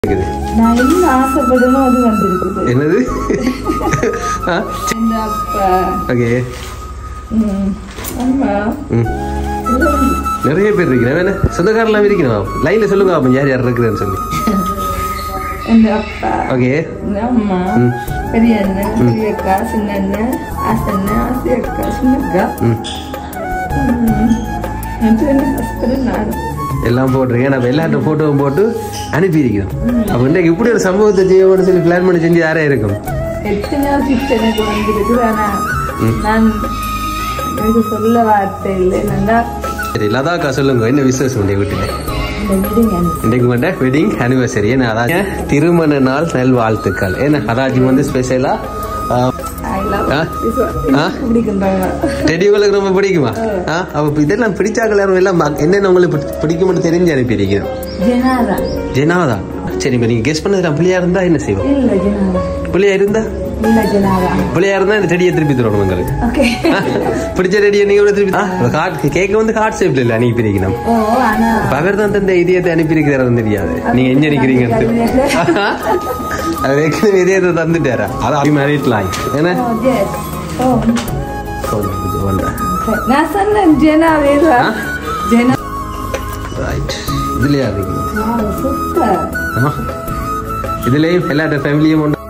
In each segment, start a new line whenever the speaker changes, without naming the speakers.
இருக்குது
நான் என்ன ஆசைப்படணும் அது வந்திருக்குது
என்னது ஆ
இந்த அப்பா
ஓகே
ம், அம்மா
ம் நிறைய பேர் இருக்கிறேன் வேணா சொந்தக்காரெல்லாம் இருக்கணும் லைன்ல சொல்லுங்க அப்போ யார் யார் இருக்கிறேன்னு சொல்லி
இந்த அப்பா
ஓகே
இந்த அம்மா
ம்.
பெரிய அண்ணன் பெரிய அக்கா சின்ன அண்ணன் ஆசண்ணன் ஆசி அக்கா சின்ன அக்கா
ம்
ம். எனக்கு ரெண்டு ஹஸ்பண்ட் நான்
எல்லாம் போட்டிருக்கேன் நம்ம எல்லார்ட்ட ஃபோட்டோவும் போட்டு அனுப்பியிருக்கிறோம் அப்போ இன்றைக்கு இப்படி ஒரு சம்பவத்தை செய்யணும்னு சொல்லி பிளான் பண்ணி செஞ்சு யாரே இருக்கும்
எத்தனையோ கிஃப்ட் எனக்கு வந்திருக்குது ஆனா நான் எனக்கு சொல்ல வார்த்தை இல்லை என்னன்னா
சரி லதாக்கா சொல்லுங்க என்ன விசேஷம் உடைய வீட்டில்
இந்த வீடுங்க
இன்றைக்கு வந்து வெட்டிங் அனிவர்சரி ஏன்னா அதாவது திருமண நாள் நல் வாழ்த்துக்கள் ஏன்னா அதாச்சும் வந்து ஸ்பெஷலா
ஐ லவ்
ஆ? ஆ?
பிடிக்கின்றாங்க
டெடி உங்களுக்கு ரொம்ப பிடிக்குமா ஆ அப்ப இதெல்லாம் பிடிச்சாக்கள் யாரும் எல்லாம் ம- என்னென்ன உங்களுக்கு பிடி- பிடிக்கும்னு தெரிஞ்சு அனுப்பியிருக்கிறோம்
ஜனாதா
ஜெனாதா சரி இப்ப நீங்க கெஸ் பண்ணதுல பிள்ளையா இருந்தா என்ன செய்வோம்
இல்ல ஜனாதா
பிள்ளையா இருந்தா
இல்ல ஜனாதா
பிள்ளையா இருந்தா இந்த செடியை திருப்பி தரணும் உங்களுக்கு
ஓகே
ஆ? பிடிச்ச ரெடியை நீங்க கூட திருப்பி கார்ட் கேக்க வந்து கார்ட் ஷேப்ல இல்ல அனுப்பியிருக்கணும்
ஓ ஆனா
பவர் தான் இந்த இதயத்தை அனுப்பியிருக்கிறாரு தெரியாது நீங்க எங்க இருக்கிறீங்கன்னு அது ஏற்கனவே இதயத்தை தந்துட்டாரா அது மேரிட்லாம் ஏன்னா
ஓ எஸ் ஓ
கொஞ்சம் வந்தேன்
நான் சொன்னேன் ஜனா வேதா
ஆ?
ஜனா
ரைட் இதுலயா இருக்கீங்க
சூப்பர்
ஆமா. இதுலயும் எல்லா ஃபேமிலியும் உண்டு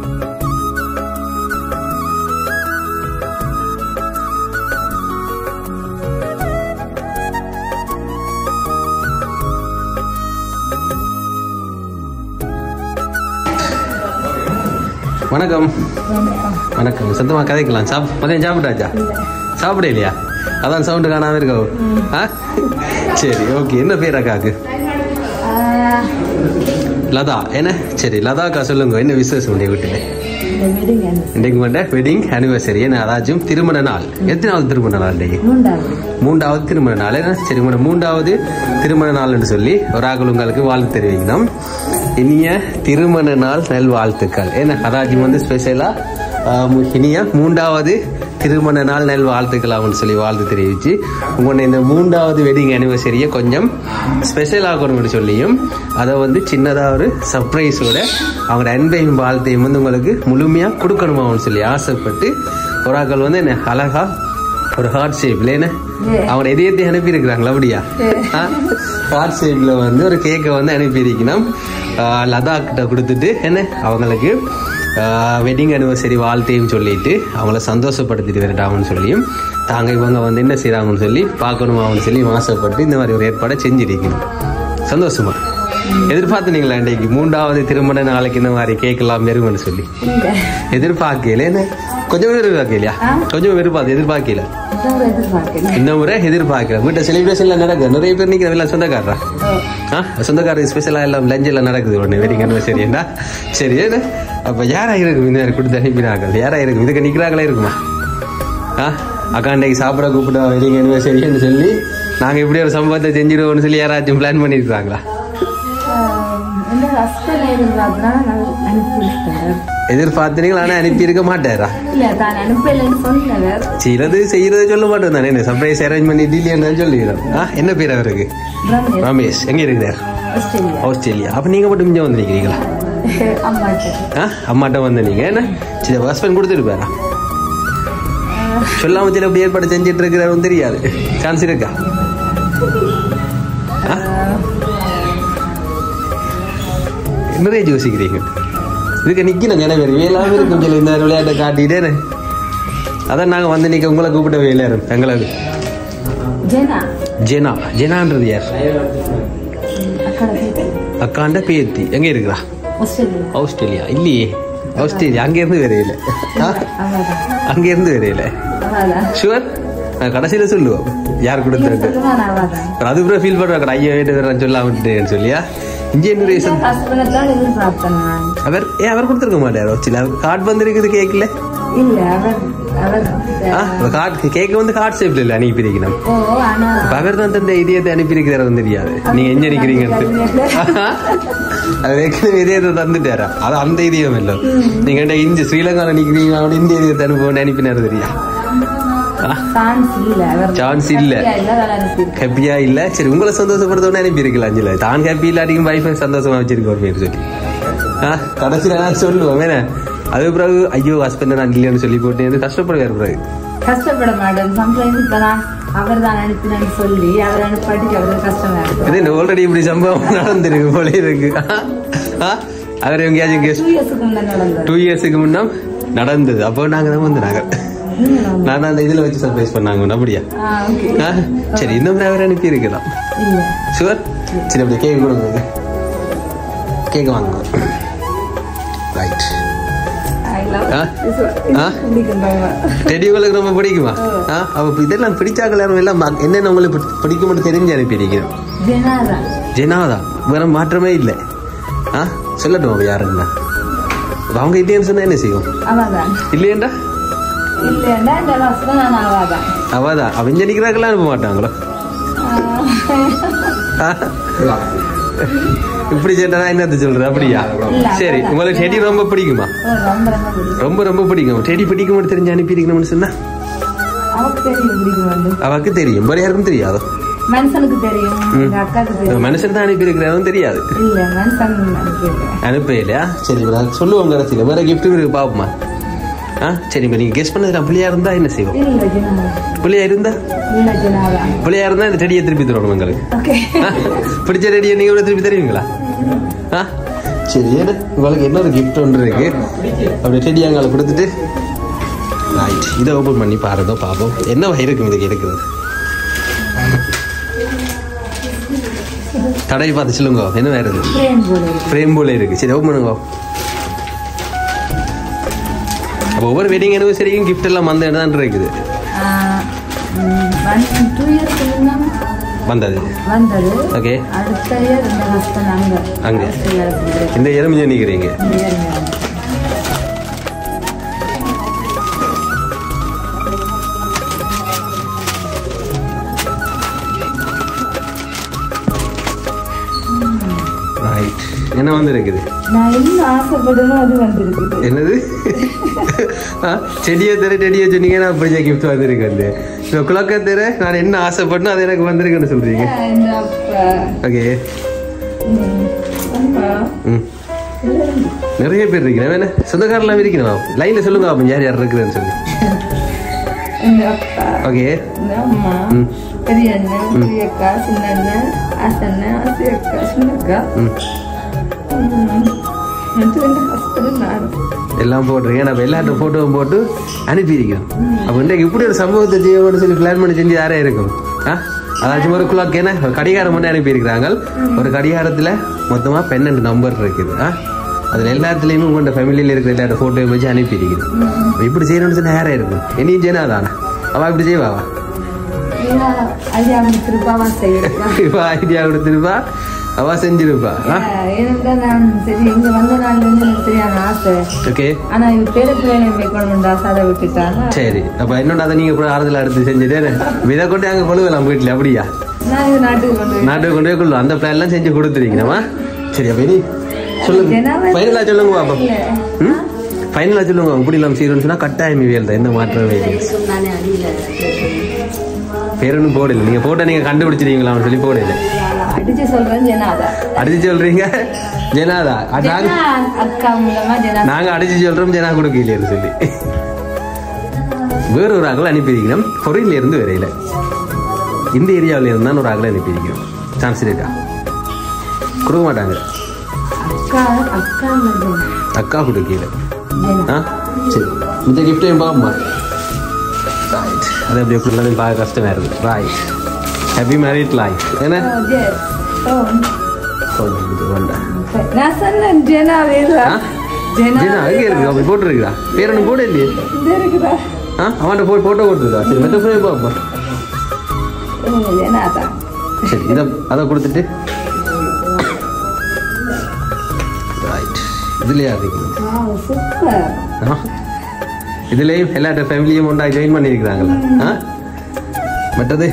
வணக்கம் வணக்கம் சத்தமா கதைக்கலாம் சாப் மதியம் சாப்பிட்டாச்சா சாப்பிட இல்லையா அதான் சவுண்டு காணாம இருக்கோ ஆ சரி ஓகே என்ன பேர் அக்காக்கு லதா என்ன சரி லதாக்கா சொல்லுங்க என்ன விசேஷம் உடைய வீட்டில்
இந்த வீடுங்க
இன்றைக்கு வந்து வெட்டிங் அனிவர்சரி என்ன அதாச்சும் திருமண நாள் எத்தனாவது திருமண நாள் இன்றைக்கு
மூன்றாவது
மூன்றாவது திருமண நாள் என்ன சரி உங்களோட மூன்றாவது திருமண நாள்னு சொல்லி ஒரு ஆக்கள் உங்களுக்கு வாழ்த்து தெரிவிக்கணும் இனிய திருமண நாள் நல் வாழ்த்துக்கள் ஏன்னா அதாச்சும் வந்து ஸ்பெஷலா இனிய மூன்றாவது திருமண நாள் நல் வாழ்த்துக்கள் அப்படின்னு சொல்லி வாழ்த்து தெரிவிச்சு உங்களோட இந்த மூன்றாவது வெட்டிங் அனிவர்சரியை கொஞ்சம் ஸ்பெஷல் ஆகணும்னு சொல்லியும் அதை வந்து சின்னதாக ஒரு சர்ப்ரைஸோட அவங்களோட அன்பையும் வாழ்த்தையும் வந்து உங்களுக்கு முழுமையாக கொடுக்கணுமான்னு சொல்லி ஆசைப்பட்டு ஒரு ஆக்கள் வந்து என்ன அழகா ஒரு ஹார்ட் ஷேப்ல என்ன அவங்க இதயத்தை அனுப்பி இருக்கிறாங்களா அப்படியா ஹார்ட் ஷேப்ல வந்து ஒரு கேக்கை வந்து அனுப்பி இருக்கணும் லதா கிட்ட கொடுத்துட்டு என்ன அவங்களுக்கு வெட்டிங் அனிவர்சரி வாழ்த்தையும் சொல்லிட்டு அவங்கள சந்தோஷப்படுத்திட்டு வரட்டாங்கன்னு சொல்லியும் தாங்க இவங்க வந்து என்ன செய்றாங்கன்னு சொல்லி பார்க்கணுமான்னு சொல்லி ஆசைப்பட்டு இந்த மாதிரி ஒரு ஏற்பாடை செஞ்சிருக்கணும் சந்தோஷமா எதிர்பார்த்தனீங்களா இன்றைக்கு மூன்றாவது திருமண நாளைக்கு இந்த மாதிரி கேட்கலாம் வரும்னு சொல்லி
இல்ல
எதிர்பார்க்கல என்ன கொஞ்சம் எதிர்பார்க்கலையா கொஞ்சம் எதிர்பார்த்து எதிர்பார்க்கல
இதான் எதிர்பார்க்கல
இந்த முறை எதிர்பார்க்கல வீட்டை செலிப்ரேஷன்ல நடக்குது நிறைய பேர் நிக்கிற எல்லாம் சொந்தக்காரரா ஆ சொந்தக்காரருக்கு ஸ்பெஷலா எல்லாம் லஞ்ச் எல்லாம் நடக்குது உடனே வெடிங்க சரியா சரி என்ன அப்ப யாரா இருக்கும் இந்த மாதிரி கொடுத்து அனுப்பினார்கள் யாரா இருக்கும் இதுக்கு நிக்கிறாங்களே இருக்குமா ஆ அக்கா அன்னைக்கு சாப்பிட கூப்பிட்டா வெடிங்க சரின்னு சொல்லி நாங்க இப்படி ஒரு சம்பவத்தை செஞ்சிடுவோம்னு சொல்லி யாராச்சும் பிளான் பண்ணிருக்காங்களா
இந்த ஹஸ்பண்ட் எதிர்பார்த்தா நான் அனுப்பிவிட்டார்
எதிர்பார்த்தீங்களா ஆனா அனுப்பி இருக்க மாட்டாரா
இல்ல தான் அனுப்பலன்னு சொன்னவர்
சிலது செய்யறது சொல்ல மாட்டோம் தானே சர்ப்ரைஸ் அரேஞ்ச் பண்ணி டீலியன்னு சொல்லிடுறோம் ஆ என்ன பேர் அவருக்கு
ரமேஷ்
ரமேஷ் எங்க இருக்கிறார்
ஆஸ்திரேலியா
ஆஸ்திரேலியா அப்ப நீங்க மட்டும் இங்க வந்து நிக்கிறீங்களா
அம்மாட்ட
ஆ அம்மாட்ட வந்து நீங்க என்ன சரி ஹஸ்பண்ட் கொடுத்துட்டு போறா சொல்லாம சில அப்படி ஏற்பாடு செஞ்சுட்டு இருக்கிறாரும் தெரியாது சான்ஸ் இருக்கா ஆ? நிறைய யோசிக்கிறீங்க இதுக்கு நிக்கணும் ஜன பேர் வேலாம இருக்கும் சொல்லி இந்த விளையாட்டை காட்டிட்டே அதான் நாங்க வந்து நிக்க உங்களை கூப்பிட்ட வேலையாரும் எங்களுக்கு
ஜெனா
ஜெனா ஜெனான்றது யார்
அக்கா கேட்டு
அக்காண்ட பேத்தி எங்க இருக்கிறா
ஆஸ்திரேலியா
ஆஸ்திரேலியா இல்லையே ஆஸ்திரேலியா அங்க இருந்து வரையில ஆ?
அவதான்
அங்க இருந்து வரையில
அவதான்
ஷுவர் நான் கடைசியில சொல்லுவோம் யார் கொடுத்தது
சொல்லுவான் அவதான்
அப்புறம் அது கூட ஃபீல் பண்ணுவாங்க ஐயோ வீட்டு வேற சொல்லாம விட்டுட்டேன்னு சொல்லியா இந்தியன் ரீசன்
ஹஸ்பண்ட் தான் எதிர்பார்த்தேன் நான்
அவர் ஏன் அவர் கொடுத்துருக்க மாட்டாரோ சில கார்டு வந்திருக்குது கேக்கல
இல்ல அவர் அவர்
ஆ கார்டு கேக்க வந்து கார்டு ஷேப்ல இல்ல அனுப்பியிருக்கணும்
ஓ ஆனா
அப்ப அவர் தான் தந்த இதயத்தை அனுப்பியிருக்கிறாரு தெரியாது நீங்க எங்க நிக்கிறீங்கன்ட்டு அது ஏற்கனவே இதயத்தை தந்துட்டாரா அது அந்த இதயம் இல்ல நீங்க இந்த இந்தி ஸ்ரீலங்கால நிக்கிறீங்க அப்படி இந்த இதயத்தை அனுப்ப அனுப்பினாரு தெரியா
சான்ஸ் இல்ல அவர்
Chance இல்ல.
happy-ஆ இல்ல அதனால அனுப்பியிருக்கேன்.
ஹாப்பியா இல்ல சரி உங்களை சந்தோஷப்படுத்தவனே அனுப்பி இருக்கலாம் அஞ்சல தான் ஹாப்பி இல்லாட்டியும் வைஃபை சந்தோஷமா வச்சிருக்கோம் பேர் சொல்லி ஆ, கடைசியில நான் சொல்லுவோம் வேணா அது பிறகு ஐயோ ஹஸ்பண்ட் நான் இல்லைன்னு சொல்லி போட்டு கஷ்டப்படுவார் பிறகு
கஷ்டப்பட மாட்டேன் சம்டைம்ஸ் இப்பதான் அவர் தான் அனுப்பினு சொல்லி அவர் அனுப்பாட்டிக்கு அவருக்கு கஷ்டமா இருக்கும்
இது ஆல்ரெடி இப்படி சம்பவம் நடந்திருக்கு போல இருக்கு ஆ, அவர் எங்கேயாச்சும் கேஸ்
டூ இயர்ஸ்க்கு முன்னாடி நடந்தது
டூ இயர்ஸுக்கு முன்னம் நடந்தது அப்போ நாங்க தான் வந்து நாங்க நான் அந்த இதுல வச்சு சர்ப்ரைஸ் பண்ணாங்க அப்படியா
ஆ, okay.
ஆ, சரி இந்த மாதிரி அவர் அனுப்பி இருக்கலாம்
இல்ல
ஷுவர் சரி அப்படியே கேக் கொடுங்க கேக் வாங்க ரைட்
I love
ஆ?
this one.
ஆ?
பிடிக்கின்றாங்க.
டெடி உங்களுக்கு ரொம்ப பிடிக்குமா ஆ அப்ப இதெல்லாம் பிடிச்சாக்கள் யாரும் எல்லாம் ம- என்னென்ன உங்களுக்கு பிடி- பிடிக்கும்னு தெரிஞ்சு அனுப்பியிருக்கணும்
ஜனாதா.
ஜெனாதா வேற மாற்றமே இல்லை ஆ சொல்லட்டும் அவ யாருன்னா அப்ப அவங்க இல்லைன்னு சொன்னா என்ன செய்யும்
அவதான்.
இல்லையேண்டா
இல்லைன்னா இந்த வருஷம் நான் அவதான்.
அவதான் அவங்க நிக்கிறாங்களா அனுப்ப மாட்டாங்களோ
ஆ.
ஆ? இப்படி சொன்னா என்னத்த சொல்ற அப்படியா
இல்ல,
சரி
அதான்.
உங்களுக்கு செடி ரொம்ப பிடிக்குமா
ஓ, ரொம்ப ரொம்ப பிடிக்கும்.
ரொம்ப ரொம்ப பிடிக்கும் செடி பிடிக்கும்னு தெரிஞ்சு அனுப்பியிருக்கணும்னு சொன்னா
அவக்கு தெரியும் பிடிக்கும் வந்து.
அவருக்கு தெரியும் வேற யாருக்கும் தெரியாதோ
மனுஷனுக்கு தெரியும் எங்க அக்காவுக்கு தெரியும்
மனுஷன் தான் அனுப்பியிருக்கிறாரும் தெரியாது
இல்ல மனுஷன் அனுப்பியிருக்கேன்
அனுப்பலையா சரி நான் சொல்லுவோம் கடைசியில் வேற கிஃப்ட் இருக்கு பாப்போமா ஆ சரி இப்போ நீங்க கெஸ் பண்ணது நான் பிள்ளையா இருந்தா என்ன செய்வோம்
இல்ல ஜனாதா
பிள்ளையா இருந்தா
இல்ல ஜனாதா
பிள்ளையா இருந்தா இந்த செடியை திருப்பி தரணும் உங்களுக்கு
ஓகே
ஆ? பிடிச்ச செடியை நீங்க கூட திருப்பி தருவீங்களா ஆ சரி ஏடு உங்களுக்கு இன்னொரு கிஃப்ட் ஒன்று இருக்கு அப்படி செடி அங்கே கொடுத்துட்டு ரைட் இதை ஓப்பன் பண்ணி பாருங்க பார்ப்போம் என்ன இருக்கும் இதுக்கு எடுக்கிறது கடை பார்த்து சொல்லுங்க என்ன வேறு இருக்கு
ஃப்ரேம் போல இருக்கு.
ஃப்ரேம் போல இருக்கு சரி ஓப்பன் பண்ணுங்க அப்போ ஒவ்வொரு வெட்டிங் அனிவர்சரிக்கும் கிஃப்ட் எல்லாம் வந்த இடம் தான் இருக்குது
ஆ, ம், one- two years முன்ன
வந்தது
வந்தது
ஓகே
அடுத்த இயர் இந்த ஹஸ்பண்ட் அங்க
அங்க.
ஆஸ்திரேலியாவுக்கு
இந்த எலுமிஞ்சம் நிற்கிறீங்க
இந்த year இங்க.
ரைட் என்ன வந்திருக்குது
நான் என்ன ஆசைப்படுமோ அது வந்திருக்குது
என்னது ஆ, செடியை தர செடியை சொன்னீங்கன்னா பிடிச்ச கிஃப்ட் வந்திருக்கு வந்து இப்போ குழக்க தர நான் என்ன ஆசைப்பட்டனோ அது எனக்கு வந்திருக்குன்னு சொல்றீங்க
இந்த அப்பா
ஓகே
ம், அம்மா.
ம் நிறைய பேர் இருக்கிறேன் வேணா சொந்தக்காரெல்லாம் இருக்கணும் லைன்ல சொல்லுங்க அப்போ யார் யார் இருக்குதுன்னு சொல்லி
இந்த அப்பா
ஓகே
இந்த அம்மா
ம்.
பெரிய அண்ணன் பெரிய அக்கா சின்ன அண்ணன் ஆசண்ணன் ஆசி அக்கா சின்ன அக்கா
ம்
ம். அடுத்து ரெண்டு ஹஸ்பண்ட் நானும்
எல்லாம் போட்டுருங்க நம்ம எல்லார்ட்ட ஃபோட்டோவும் போட்டு அனுப்பியிருக்கோம் அப்போ இன்றைக்கு இப்படி ஒரு சம்பவத்தை செய்யணும்னு சொல்லி பிளான் பண்ணி செஞ்சு யாரே இருக்கும் ஆ அதாச்சும் ஒரு குழாக்கு என்ன ஒரு கடிகாரம் மட்டும் அனுப்பியிருக்கிறாங்க ஒரு கடிகாரத்தில் மொத்தமாக பன்னெண்டு நம்பர் இருக்குது ஆ அதில் எல்லாத்துலேயுமே உங்களோட ஃபேமிலியில் இருக்கிற எல்லாரோட ஃபோட்டோவை வச்சு அனுப்பியிருக்குது அப்ப இப்படி செய்யணும்னு சொன்னா யாரே இருக்கும் என்னையும் செய்யணும் அதானா அவள் இப்படி செய்வாவா
ஐயா ஐயா திருப்பாவா செய்யறா
இவ ஐடியா கொடுத்துருப்பா அவள் செஞ்சிருப்பா ஆ
ஏனென்றா நான் சரி இங்க வந்த நாள்ல இருந்து எனக்கு சரியான ஆசை
ஓகே
ஆனா இவ பேர பிள்ளைகளை வைக்கணும்னு ஆசை அதை விட்டுட்டாங்க
சரி அப்போ இன்னொன்று அதை நீங்கள் ஆறுதல் எடுத்து செஞ்சுட்டே இதை கொண்டு அங்கே கொழுவலாம் வீட்டில் அப்படியா
நான் இது நாட்டுக்கு கொண்டு போய்
நாட்டுக்கு கொண்டு போய் கொள்ளும் அந்த பிளான் எல்லாம் செஞ்சு கொடுத்துருக்கீங்கம்மா சரி அப்ப இனி சொல்லுங்க
ஜனாவரி
ஃபைனலா சொல்லுங்க பாப்பா
இல்ல.
ம் ஃபைனலா சொல்லுங்க இப்படி இல்லாம செய்யணும்னு சொன்னா கட்டாயம் இவியல் தான் எந்த மாற்றமே இல்லை
நானே அடியில
பேரொன்னும் போடல நீங்க போட்டோ நீங்க கண்டுபிடிச்சிருக்கீங்களான்னு சொல்லி போடல
அடிச்சு சொல்றேன் ஜனாதா
அடிச்சு சொல்றீங்க ஜனாதா அது நாங்க
ஜனா அக்கா மூலமா ஜனா
நாங்க அடிச்சு சொல்றோம் ஜனா கொடுக்கலையேன்னு சொல்லி வேற ஒரு ஆகல அனுப்பியிருக்கணும் பொருளில இருந்து வரையில இந்த ஏரியாவில இருந்து தான் ஒரு ஆகல அனுப்பியிருக்கணும் சான்ஸ் இருக்கா கொடுக்க மாட்டாங்க
அக்கா அக்கா ஜனா
அக்கா கொடுக்கல
ஜனா
ஆ சரி இந்த கிஃப்டையும் பாப்போமா ரைட் அது அப்படி எப்படி எல்லாமே பார்க்க கஷ்டமா இருக்கு ரைட் ஹாப்பி மேரிட் லைஃப் என்ன
Oh, yes. Oh.
கொஞ்சம் இது வேண்டாம்
நான் சொன்னேன் ஜெனா வேதா
ஆ?
ஜெனா
ஜீனா எங்க இருக்கு அப்படி போட்டுருக்குதா பேர் ஒன்றும் போட இல்லையே
இந்த இருக்குதா
ஆ அவன்கிட்ட போய் போட்டோ கொடுத்துருக்கா சரி மெட்ட போய் பாப்பா
ஓ ஜெனா தான்
சரி இதை அதை கொடுத்துட்டு ரைட் இதுலயா இருக்குது
வாவ் சூப்பர்
ஆ இதுலேயும் எல்லா ஃபேமிலியும் ஒன்றா ஜாயின் பண்ணியிருக்கிறாங்களா ஆ மற்றது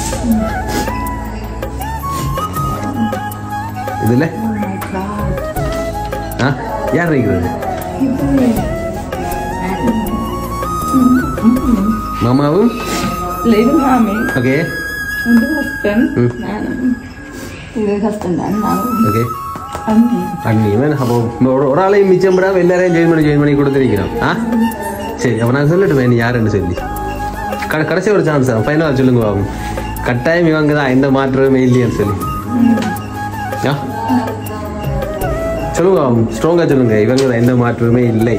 இதில்
ஓ மை காட்
ஆ யார் இருக்கிறது
இது
மாமாவும்
இல்ல இது மாமி
ஓகே
இது ஹஸ்பண்ட்
ம்.
நானும் இது ஹஸ்பண்ட் தான் நானும்
ஓகே
அண்ணி
அண்ணி வேணும் அப்போ ஒரு ஒரு ஆளையும் மிச்சம் விடாம எல்லாரையும் ஜாயின் பண்ணி ஜாயின் பண்ணி கொடுத்துருக்கிறோம் ஆ சரி அப்போ நான் சொல்லட்டுமே நீ யாருன்னு சொல்லி க கடைசி ஒரு சான்ஸ் தான் ஃபைனலாக சொல்லுங்க பாபு கட்டாயம் இவங்க தான் எந்த மாற்றமே இல்லையான்னு சொல்லி ஆ சொல்லுங்க பாபு ஸ்ட்ராங்காக சொல்லுங்க இவங்க தான் எந்த மாற்றமே இல்லை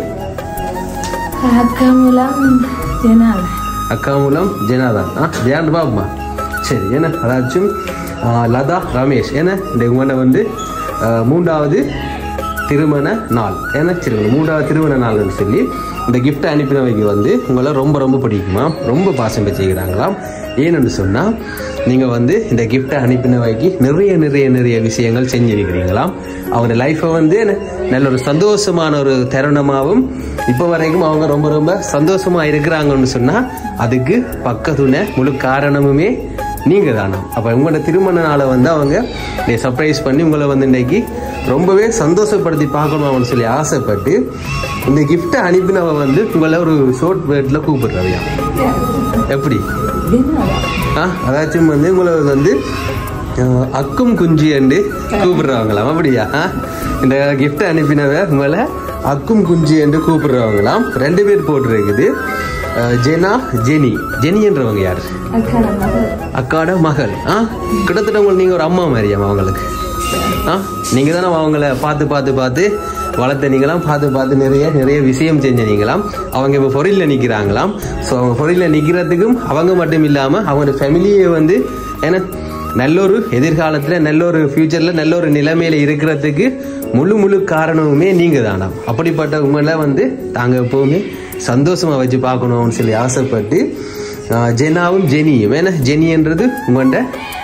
அக்கா மூலம் ஜெனால்
அக்கா மூலம் ஜெனாதான் ஆ ஜெயாண்டு பாபுமா சரி என்ன அதாச்சும் ஆ, லதா ரமேஷ் ஏன்னா இந்த உங்களை வந்து ஆ, மூன்றாவது திருமண நாள் ஏன்னா சரி மூன்றாவது திருமண நாள்னு சொல்லி இந்த gift அனுப்பினவைக்கு வந்து உங்களை ரொம்ப ரொம்ப பிடிக்குமா ரொம்ப பாசம் வச்சுக்கிறாங்களாம் ஏன்னு சொன்னால் நீங்கள் வந்து இந்த gift அனுப்பினவைக்கு நிறைய நிறைய நிறைய விஷயங்கள் செஞ்சிருக்கிறீங்களாம் அவங்க லைஃப்பை வந்து என்ன, நல்ல ஒரு சந்தோஷமான ஒரு தருணமாகவும் இப்போ வரைக்கும் அவங்க ரொம்ப ரொம்ப சந்தோஷமா இருக்கிறாங்கன்னு சொன்னா அதுக்கு பக்கத்துணை முழு காரணமுமே நீங்க தானா அப்ப உங்களோட திருமண நாளை வந்து அவங்க சர்ப்ரைஸ் பண்ணி உங்களை வந்து இன்னைக்கு ரொம்பவே சந்தோஷப்படுத்தி பார்க்கணும்னு சொல்லி ஆசைப்பட்டு இந்த கிஃப்டை அனுப்பினவ வந்து உங்களை ஒரு ஷோர்ட் வேர்ட்ல கூப்பிடுறவையா எப்படி
ஜெனாலா
ஆ அதாச்சும் வந்து உங்களை வந்து அஹ், அக்கும் குஞ்சு என்று கூப்பிடுறவங்களாம் அப்படியா ஆ? இந்த gift அனுப்பினவ உங்களை அக்கும் குஞ்சு என்று கூப்பிடுறவங்களாம் ரெண்டு பேர் போட்டிருக்குது அஹ், ஜெனா ஜெனி ஜெனி என்றவங்க யார்
அக்கா மகள்
அக்காட மகள் ஆ கிட்டத்தட்ட உங்களுக்கு நீங்கள் ஒரு அம்மா மாதிரியாமா அவங்களுக்கு ஆ நீங்கள் தானே அவங்கள பார்த்து பார்த்து பார்த்து வளர்த்த நீங்களாம் பார்த்து பார்த்து நிறைய நிறைய விஷயம் செஞ்ச நீங்களாம் அவங்க இப்போ பொருளில் நிற்கிறாங்களாம் ஸோ அவங்க பொருளில் நிற்கிறதுக்கும் அவங்க மட்டும் இல்லாமல் அவங்களோட ஃபேமிலியை வந்து ஏன்னா நல்ல ஒரு எதிர்காலத்தில் நல்ல ஒரு ஃப்யூச்சரில் நல்ல ஒரு நிலைமையில இருக்கிறதுக்கு முழு முழு காரணமுமே நீங்கள் தானாம் அப்படிப்பட்ட உங்களை வந்து தாங்கள் எப்போவுமே சந்தோஷமா வச்சு பார்க்கணும்னு சொல்லி ஆசைப்பட்டு ஆஹ் ஜெனாவும் ஜெனியும் ஏன்னா ஜெனின்றது உங்கள்ட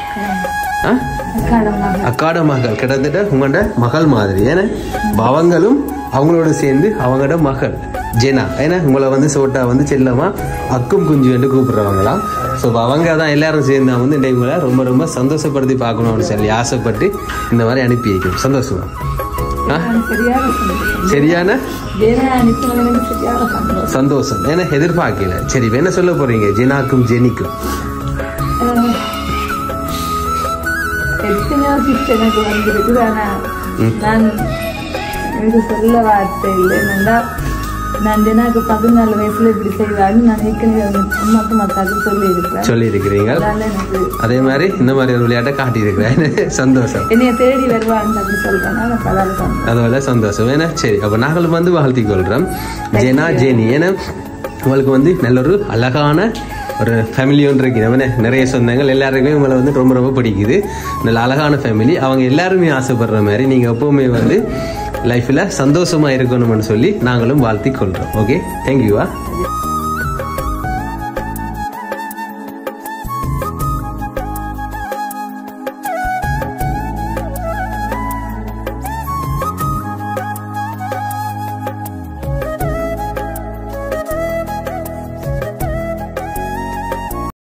ஆ?
அக்காட மகள்
அக்காட மகள் கிட்டத்தட்ட உங்கள்ட மகள் மாதிரி ஏன்னா அவங்களும் அவங்களோட சேர்ந்து அவங்களோட மகள் ஜெனா ஏன்னா உங்களை வந்து சோட்டா வந்து செல்லமா அக்கும் குஞ்சு என்று கூப்பிடுறவங்களாம் ஸோ அவங்க தான் எல்லாரும் சேர்ந்து வந்து இன்றைக்கு உங்களை ரொம்ப ரொம்ப சந்தோஷப்படுத்தி பார்க்கணும்னு சொல்லி ஆசைப்பட்டு இந்த மாதிரி அனுப்பி வைக்கும் சந்தோஷமா ஆ
நான் சரியான சந்தோஷம்
சரியான
ஜெனா அனுப்பினவனுக்கு சரியான சந்தோஷம்
சந்தோஷம் ஏன்னா எதிர்பார்க்கல சரி இப்ப என்ன சொல்ல போறீங்க ஜெனாக்கும் ஜெனிக்கும்
அஹ், எத்தனையோ கிஃப்ட் எனக்கு வந்திருக்குது ஆனா நான் எனக்கு சொல்ல வார்த்தை இல்லை என்னடா நான் ஜெனாக்கு பதினாலு வயசுல இப்படி செய்வான்னு நான் ஏற்கனவே அவங்க அம்மாக்கு மத்தாக்கு சொல்லி இருக்கிறேன்
சொல்லி இருக்கிறீங்க
அதனால எனக்கு
அதே மாதிரி இந்த மாதிரி ஒரு விளையாட்டை காட்டி இருக்கிறேன் சந்தோஷம்
என்னைய தேடி வருவான்னு அப்படி சொல்றேன்னா எனக்கு அதால சந்தோஷம்
அதோட சந்தோஷம் ஏன்னா சரி அப்ப நாங்களும் வந்து வாழ்த்திக் கொள்றோம் ஜெனா ஜெனி ஏன்னா உங்களுக்கு வந்து நல்ல ஒரு அழகான ஒரு ஃபேமிலி ஒன்று இருக்கு நம்ம நிறைய சொந்தங்கள் எல்லாருக்குமே உங்களை வந்து ரொம்ப ரொம்ப பிடிக்குது நல்ல அழகான ஃபேமிலி அவங்க எல்லாருமே ஆசைப்படுற மாதிரி நீங்க எப்பவுமே வந்து லைஃப்ல சந்தோஷமா இருக்கணும்னு சொல்லி நாங்களும் வாழ்த்திக் கொள்றோம் ஓகே தேங்க்யூவா